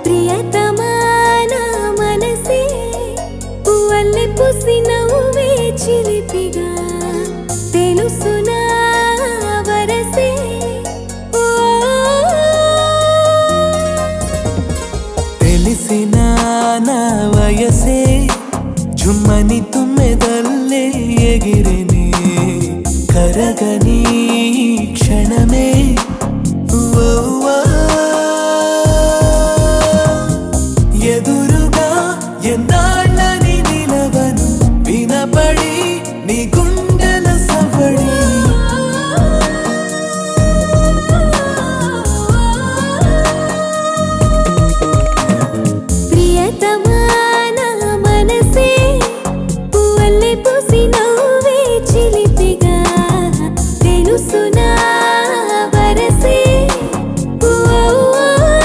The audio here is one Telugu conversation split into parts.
ప్రియతమా నా మనసే పువ్వల్లె పూసి నవ్వే చిలిపిగా తెలుసునా వరసే ఓ తెలిసిన నా వయసే జుమ్మని తుమ్మెదల్లే ఎగిరిని కరగని క్షణమే ఓ, ఓ. ఎదురుగా ఎన్నాళ్ళని నిలవను వినపడి నీ గుండెల సవడి ప్రియతమా నా మనసే పువ్వల్లె పూసి నవ్వే చిలిపిగా తెలుసునా వరసే ఓ, ఓ.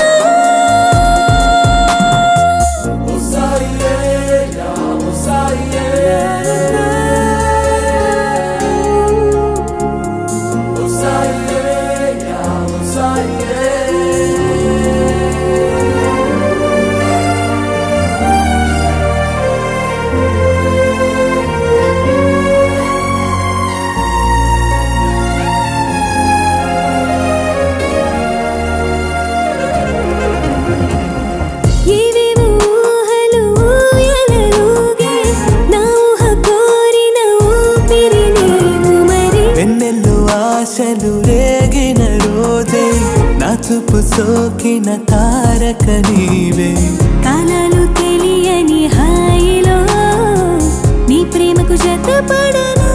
ఏవేవో ఊహలు ఊయలలుగే, నా ఊహ కోరిన ఊపిరి నీవు మరి. వెన్నెల్లు ఆశలు రేగిన రోజే నా చూపు సోకిన తారక నీవే కాలాలు తెలియని హాయిలో నీ ప్రేమకు జతపడనా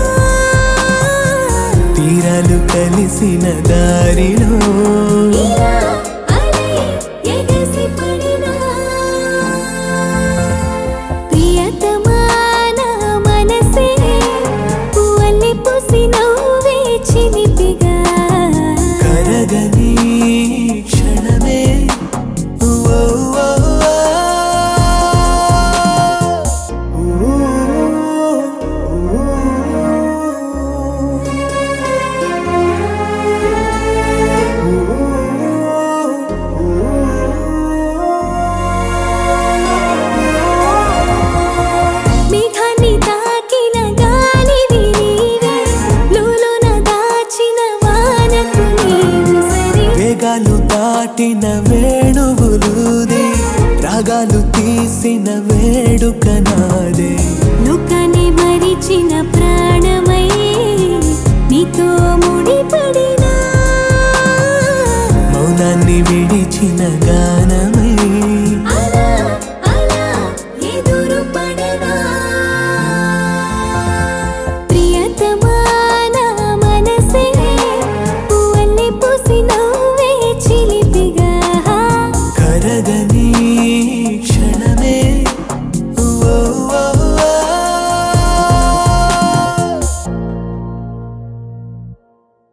తీరాలు కలిసిన దారిలో ఇలా అలై ఎగసి పడినా. ప్రియతమా నా మనసే పువ్వల్లె పూసి నవ్వే చిలిపిగా కరగని క్షణమే ఓ, ఓ, ఓ. మేఘాన్ని తాకిన గాలివి నీవే, లోలోన దాచిన వానకు నీవు సరి. వేగాలు దాటిన వేణువులుదే రాగాలు తీసిన వేడుక నాదే లోకాన్ని మరిచిన ప్రాణమై నీతో ముడిపడిన